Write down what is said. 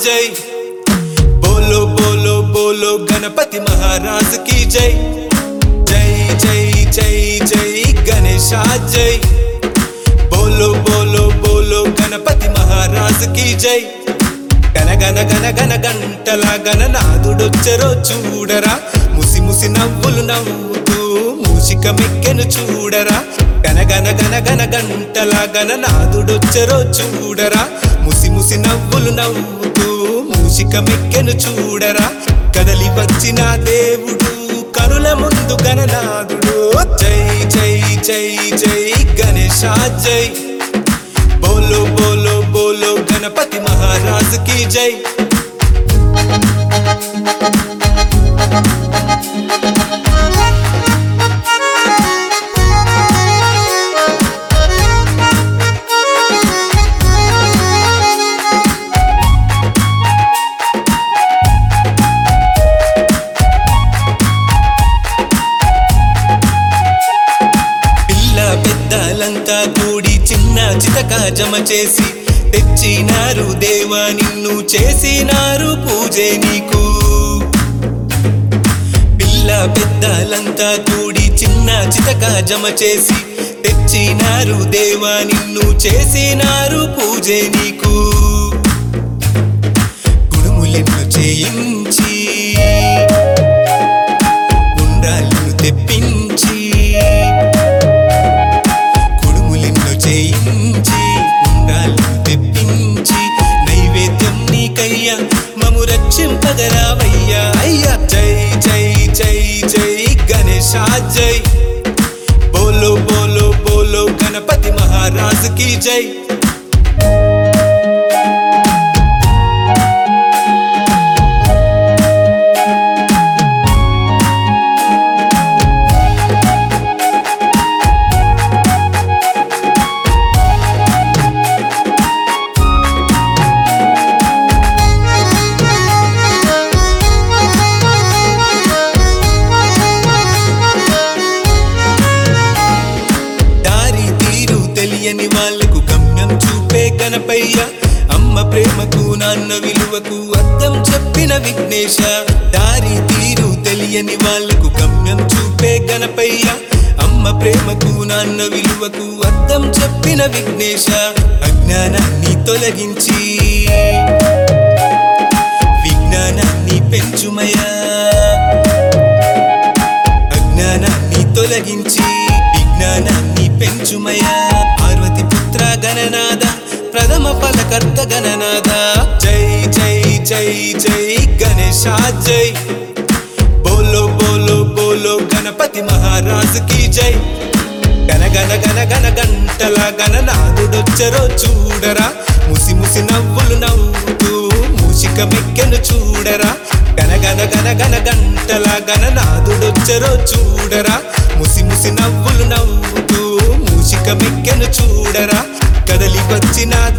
జై బోలో బోలో బోలో గణపతి మహారాజ్ की జై జై జై జై జై గణేశ జై బోలో బోలో బోలో గణపతి మహారాజ్ की జై గన గన గన గన గంటల గణనాథుడొచ్చరో చూడరా ముసి ముసి నవ్వులు నవ్వుతూ మూషిక మెక్కెను చూడరా గన గన గన గన గంటల గణనాథుడొచ్చరో చూడరా ముసి ముసి నవ్వులు నవ్వుతూ మూషిక మెక్కెను చూడరా కదలి వచ్చిన దేవుడు కనుల ముందు గణనాథుడు జై జై జై జై గణేశ జై బోలో బోలో బోలో గణపతి మహారాజ్ की జై పిల్ల పెద్దలంతా కూడి చిన్న చితక జమ చేసి తెచ్చినారు దేవా నిన్ను చేసినారు పూజే నీకు పిల్ల పెద్దలంతా కూడి చిన్న చితక జమ చేసి తెచ్చినారు దేవా నిన్ను చేసినారు పూజే నీకు కుడుములెన్ను చేయించి ఉండ్రాళ్ళు తెప్పించి కుడుములెన్నో చేయించి ఉండాలు తెప్పించి నైవేద్యం నీకయ్యా మము రక్షింపగరావయ్యా అయ్యా జై జై జై జై గణేశ జై బోలో బోలో బోలో గణపతి మహారాజ్ की జై దారి తీరు తెలియని వాళ్ళకు గమ్యం చూపే గణపయ్య అమ్మ ప్రేమకు నాన్న విలువకు అర్థం చెప్పిన విఘ్నేశ దారి తీరు తెలియని వాళ్ళకు గమ్యం చూపే గణపయ్య అమ్మ ప్రేమకు నాన్న విలువకు అర్థం చెప్పిన విఘ్నేశ అజ్ఞానాన్ని తొలగించి విజ్ఞానాన్ని పెంచుమయా అజ్ఞానాన్ని తొలగించి విజ్ఞానాన్ని పెంచుమయా పార్వతి పుత్ర గణనాద ప్రథమ ఫలకర్త గణనాద జై జై జై జై గణేశ జై బోలో బోలో బోలో గణపతి మహారాజ్ की జై గన గన గన గన గంటల గణనాథుడొచ్చరో చూడరా ముసి ముసి నవ్వులు నవ్వుతూ మూషిక మెక్కెను చూడరా గన గన గన గన గంటల గణనాథుడొచ్చరో చూడరా ముసి ముసి నవ్వులు నవ్వుతూ మూషిక మెక్కెను చూడరా కదలి వచ్చిన